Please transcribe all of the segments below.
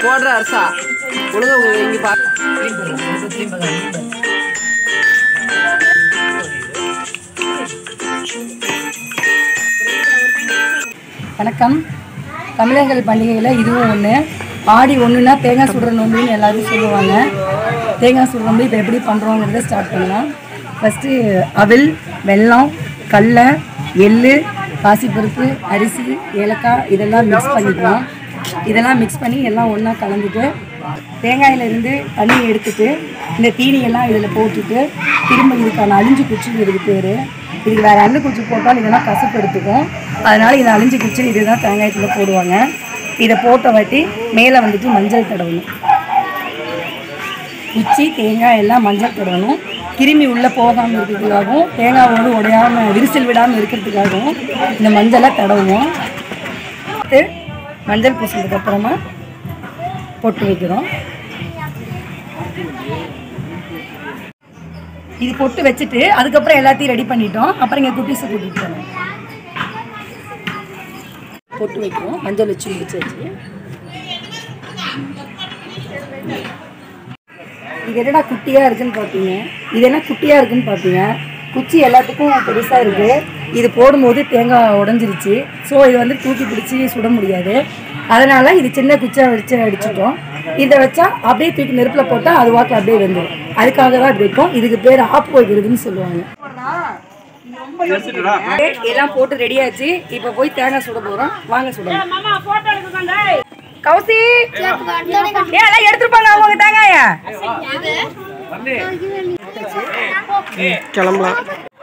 போடுற அரசா ஒழுங்கா இங்கே பா வணக்கம் தமிழர்கள் பண்டிகையில் இதுவும் ஒன்று ஆடி ஒன்றுனா தேங்காய் சுடுற நோம்பின்னு எல்லாரும் சொல்லுவாங்க தேங்காய் சுடுற நோம்பி இப்போ எப்படி பண்ணுறோங்கிறத ஸ்டார்ட் பண்ணலாம் ஃபஸ்ட்டு அவில் வெல்லம் கடலை எள்ளு பாசிப்பருப்பு அரிசி ஏலக்காய் இதெல்லாம் மிக்ஸ் பண்ணிக்கலாம் இதெல்லாம் மிக்ஸ் பண்ணி எல்லாம் ஒன்றா கலந்துட்டு தேங்காயிலிருந்து தண்ணி எடுத்துட்டு இந்த தீனியெல்லாம் இதில் போட்டுட்டு திரும்ப இதுக்கான அழிஞ்சு குச்சின்னு இதுக்கு பேர் இதுக்கு வேறு அள்ளு குச்சி போட்டால் இதெல்லாம் கசப்பு எடுத்துக்கும் அதனால் இதை அழிஞ்சு குச்சி இதுதான் தேங்காயத்தில் போடுவாங்க இதை போட்ட வாட்டி மேலே வந்துட்டு மஞ்சள் தடவணும் குச்சி தேங்காய் எல்லாம் மஞ்சள் தடவணும் கிருமி உள்ளே போகாமல் இருக்கிறதுக்காகவும் தேங்காய் வந்து உடையாமல் விரிசல் விடாமல் இருக்கிறதுக்காகவும் இந்த மஞ்சளை தடவுவோம் அடுத்து மஞ்சள் பூசினதுக்கு அப்புறமா பொட்டு வைக்கிறோம் இது பொட்டு வச்சுட்டு அதுக்கப்புறம் எல்லாத்தையும் ரெடி பண்ணிட்டோம் அப்புறம் இங்கே குட்டீஸை கூட்டிகிட்டு போனோம் பொட்டு வைக்கிறோம் மஞ்சள் வச்சு முடிச்சாச்சு இது என்னடா குட்டியாக இருக்குன்னு பார்த்தீங்க இது என்ன குட்டியாக இருக்குன்னு பார்த்தீங்க குச்சி எல்லாத்துக்கும் பெருசாக இருக்குது இது போடும்போது தேங்காய் உடஞ்சிருச்சு ஸோ இது வந்து தூக்கி பிடிச்சி சுட முடியாது அதனால் இது சின்ன குச்சியாக வச்சு அடிச்சிட்டோம் இதை வச்சா அப்படியே தூக்கி நெருப்பில் போட்டால் அது வாக்கில் அப்படியே வெந்துடும் அதுக்காக தான் இப்படி இருக்கும் இதுக்கு பேர் ஆப்பு வைக்கிறதுன்னு சொல்லுவாங்க எல்லாம் போட்டு ரெடி ஆச்சு இப்போ போய் தேங்காய் சுட போகிறோம் வாங்க சுடலாம் கௌசி ஏ எல்லாம் எடுத்துருப்பாங்க அவங்க தேங்காய கிளம்பலாம்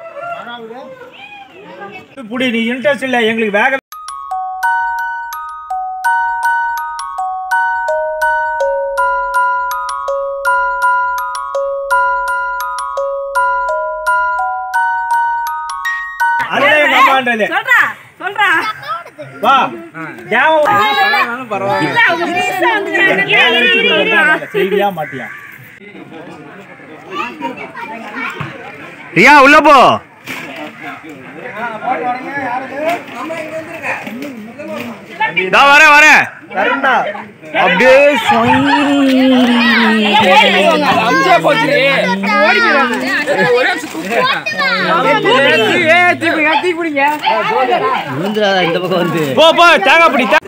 புடி நீ இன்ட்ரெஸ்ட் இல்லை எங்களுக்கு வேக அதுதான் எங்க அம்மான்றது. சொல்றா சொல்றா வா ஞாபகம் செய்தியா மாட்டியா ரியா உள்ள போ இதா வரேன் வரேன் அப்படியே அஞ்சா போச்சு போ போ தேங்காய் பிடி தே-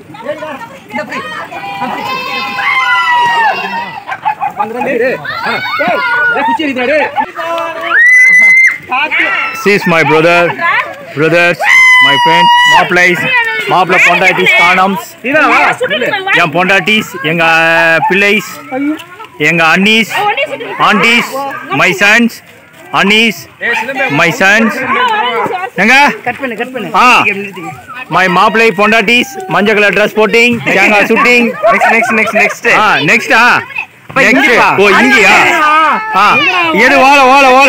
cheese my brother brothers my friends மாப்பிளைஸ் மாப்பிள பொண்டாட்டிஸ் காணம்ஸ் என் பொண்டாட்டிஸ் எங்க பிள்ளைஸ் எங்க அண்ணீஸ் ஆண்டிஸ் மை சன்ஸ் அண்ணீஸ் மை சன்ஸ் எங்க கட் பண்ணு கட் பண்ணு ஆ மை மாப்பிளை பொண்டாட்டிஸ் மஞ்சள் கலர் ட்ரெஸ் போட்டிங் தேங்காய் shooting next next next next ஆ நெக்ஸ்ட் ஆ நெக்ஸ்ட் ஓ இங்கயா ஆ எடு ஓல ஓல ஓல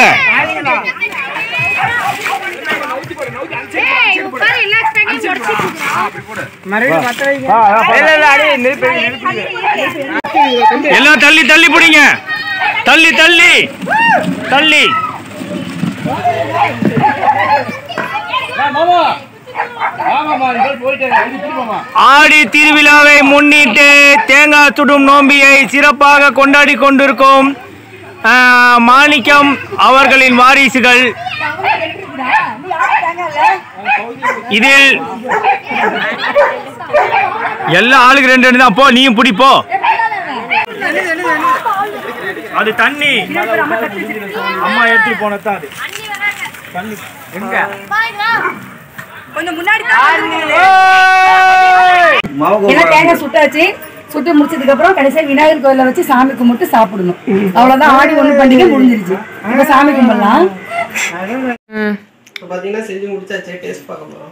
எல்லாம் தள்ளி தள்ளி பிடிங்க தள்ளி தள்ளி தள்ளி ஆடி திருவிழாவை முன்னிட்டு தேங்காய் சுடும் நோம்பியை சிறப்பாக கொண்டாடி கொண்டிருக்கும் ஆ, மாணிக்கம் அவர்களின் வாரிசுகள் இதில் எல்லா ஆளுக்கு ரெண்டு ரெண்டு தான் போ நீயும் பிடி போ அது தண்ணி அம்மா எடுத்துட்டு போனதான் அது தண்ணி எங்க கொஞ்சம் முன்னாடி எல்லாம் தேங்காய் சுட்டாச்சு சுட்டு முடிச்சதுக்கு அப்புறம் கடைசியா விநாயகர் கோயில வச்சு சாமி கும்பிட்டு சாப்பிடணும் அவ்வளவுதான் ஆடி ஒண்ணு பண்டிகை முடிஞ்சிருச்சு இப்ப சாமி கும்பிடலாம் இப்போ பார்த்தீங்கன்னா செஞ்சு முடிச்சாச்சு டேஸ்ட் பார்க்க போகிறோம்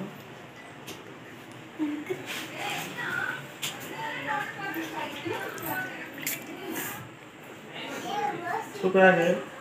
சூப்பராக இருக்கு